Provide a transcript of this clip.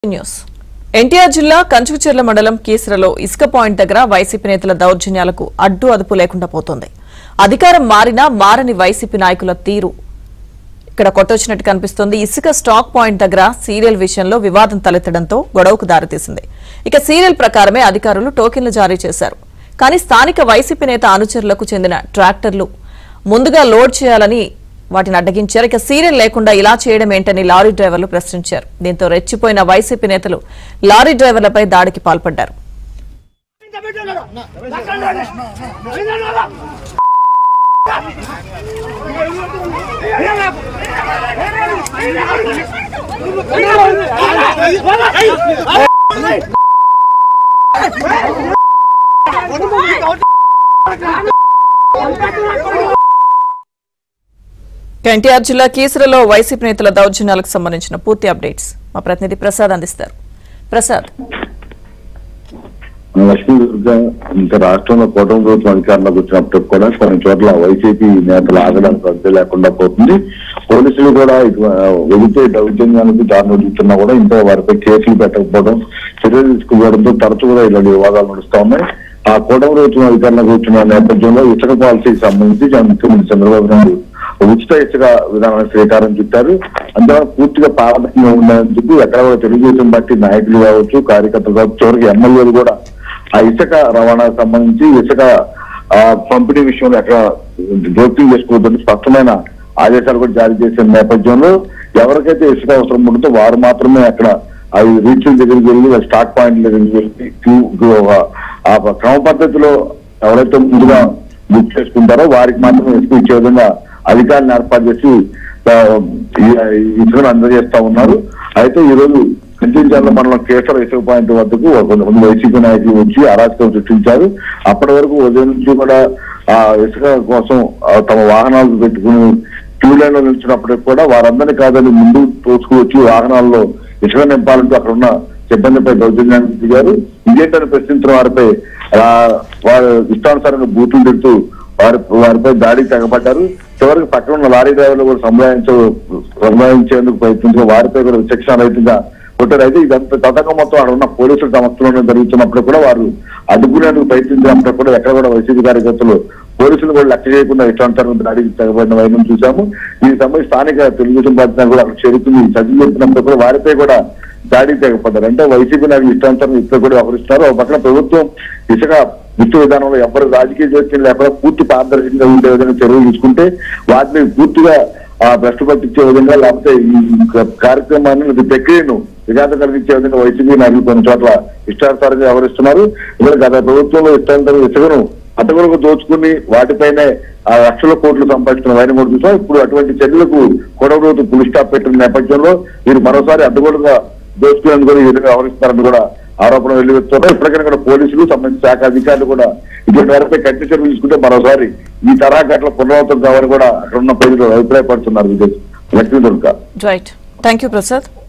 news NTR జిల్లా కంచుకుచెర్ల మండలం కీసరలో ఇసుక పాయింట్ దగ్గర వైసీపీ నేతల దౌర్జన్యాలకు అడ్డు అదుపు లేకుండా పోతోంది అధికారం మారినా మారని వైసీపీ నాయకుల తీరు ఇక్కడ కొట్టొచ్చినట్టు కనిపిస్తోంది ఇసుక స్టాక్ పాయింట్ దగ్గర సీరియల్ విషయంలో వివాదం తలెత్తడంతో గొడవకు దారితీసింది ఇక సీరియల్ ప్రకారమే అధికారులు టోకెన్లు జారీ చేశారు కానీ స్థానిక వైసీపీ నేత అనుచరులకు చెందిన ట్రాక్టర్లు ముందుగా లోడ్ చేయాలని వాటిని అడ్డగించారు ఇక సీరియల్ లేకుండా ఇలా చేయడం ఏంటని లారీ డ్రైవర్లు ప్రశ్నించారు దీంతో రెచ్చిపోయిన వైసీపీ నేతలు లారీ డ్రైవర్లపై దాడికి పాల్పడ్డారు ఎన్టీఆర్ జిల్లా కీసరలో వైసీపీ నేతల దౌర్జన్యాలకు సంబంధించిన పూర్తి అప్డేట్స్ మా ప్రతినిధి ప్రసాద్ అందిస్తారు ప్రసాద్ లక్ష్మీ దుర్గా ఇంకా రాష్ట్రంలో కూటమి ప్రభుత్వం అధికారంలోకి వచ్చినప్పటికి కూడా కొన్ని చోట్ల వైసీపీ నేతలు ఆగడానికి అడ్డు లేకుండా పోతుంది పోలీసులు కూడా ఇటు వెళితే దౌర్జన్యానికి దారులు వదులుతున్నా కూడా ఇంకా వారిపై కేసులు పెట్టకపోవడం చర్యలు తీసుకుపోవడంతో తరచు కూడా ఇలాంటి వివాదాలు నడుస్తా ఉన్నాయి ఆ కూటమి ప్రభుత్వం అధికారంలోకి వచ్చిన నేపథ్యంలో ఇసుక పాలసీకి సంబంధించి జన- ముఖ్యమంత్రి చంద్రబాబు నాయుడు ఉచిత ఇసుక విధానానికి శ్రీకారం చుట్టారు అందువల్ల పూర్తిగా పారదర్శకంగా ఉండాలని చెప్పి ఎక్కడ కూడా తెలుగుదేశం పార్టీ నాయకులు కావచ్చు కార్యకర్తలు కావచ్చు చివరికి ఎమ్మెల్యేలు కూడా ఆ ఇసుక రవాణాకు సంబంధించి ఇసుక ఆ, పంపిణీ విషయంలో ఎక్కడ జోక్యం చేసుకోవద్దని స్పష్టమైన ఆదేశాలు కూడా జారీ చేసిన నేపథ్యంలో ఎవరికైతే ఇసుక అవసరం ఉంటుందో వారు మాత్రమే అక్కడ ఆ రీచ్ల దగ్గరికి వెళ్ళి ఆ స్టాక్ పాయింట్ దగ్గరికి వెళ్ళి క్యూ- క్యూ- ఒక- ఆ క్రమ పద్ధతిలో ఎవరైతే ముందుగా బుక్ చేసుకుంటారో వారికి మాత్రమే ఇసుక ఇచ్చే విధంగా అధికారులను ఏర్పాటు చేసి ఆ, ఈ- ఈ ఇసుకను అందజేస్తా ఉన్నారు అయితే ఈ రోజు కంచెంచర్ల మండలం కేసర ఇసుక పాయింట్ వద్దకు ఒక కొంతమంది వైసీపీ నాయకులు వచ్చి అరాచకం సృష్టించారు అప్పటి వరకు ఉదయం నుంచి కూడా ఆ ఇసుక కోసం ఆ, తమ వాహనాలు పెట్టుకుని క్యూ లైన్ లో నిలిచినప్పటికి కూడా వారందరినీ కాదని ముందు తోసుకువచ్చి వాహనాల్లో ఇసుక నింపాలంటూ అక్కడ ఉన్న సిబ్బందిపై దౌర్జన్యానికి దిగారు ఇదేంటని ప్రశ్నించిన వారిపై ఆ, వారు ఇష్టానుసారంగా బూతులు తిడుతూ వారి వారిపై దాడికి తెగబడ్డారు చివరికి పక్కన ఉన్న లారీ డ్రైవర్లు కూడా సంబంధించ సంబంధించేందుకు ప్రయత్నించిన వారిపై కూడా శిక్షణ రహితంగా కొట్టారు అయితే ఇదంతా తతంగం మొత్తం అక్కడ ఉన్న పోలీసుల సమస్యలోనే జరుగుతున్నప్పుడు కూడా వారు అడ్డుకునేందుకు ప్రయత్నించినప్పుడు కూడా ఎక్కడ కూడా వైసీపీ కార్యకర్తలు పోలీసులు కూడా లెక్క చేయకుండా ఇష్టానుసారం దాడికి తెగబడిన వైనం చూసాము దీనికి సంబంధించి స్థానిక తెలుగుదేశం పార్టీ నాయకులు కూడా అక్కడ చేరుకుంది చదివి చెప్పినప్పుడు కూడా వారిపై కూడా దాడికి తెగపడ్డారు అంటే వైసీపీ నాయకులు ఇష్టానుసారం ఇక్కడ కూడా వ్యవహరిస్తున్నారు ఒక పక్కన ప్రభుత్వం ఇసుక విస్తృ విధానంలో ఎవరు రాజకీయ జోక్యం లేకుండా పూర్తి పారదర్శకంగా ఉండే విధంగా చర్యలు తీసుకుంటే వాటిని పూర్తిగా ఆ భ్రష్టు పట్టించే విధంగా లేకపోతే ఈ కార్యక్రమాన్ని ఇది ప్రక్రియను విఘాతం కలిగించే విధంగా వైసీపీ నాయకులు కొన్ని చోట్ల ఇష్టానుసారంగా వ్యవహరిస్తున్నారు ఇక్కడ గత ప్రభుత్వంలో ఇష్టానుసారం ఇసుకను అడ్డగొలకు దోచుకుని వాటిపైనే ఆ లక్షల కోట్లు సంపాదించిన వైన కూడా చూసాం ఇప్పుడు అటువంటి చర్యలకు కొడవరోజు పులి స్టాప్ పెట్టిన నేపథ్యంలో వీరు మరోసారి అడ్డగోలుగా దోచుకునేందుకు కూడా ఈ విధంగా వ్యవహరిస్తారని కూడా ఆరోపణ వెల్లువెత్తున్నారు ఇప్పటికైనా కూడా పోలీసులు సంబంధించిన శాఖ అధికారులు కూడా ఇటువంటి వారిపై కఠిన చర్యలు తీసుకుంటే మరోసారి ఈ తరహా ఘటన పునరావృతం కావాలని కూడా అక్కడ ఉన్న ప్రజలు అభిప్రాయపడుతున్నారు Vijay Lakshmi Durga right thank you Prasad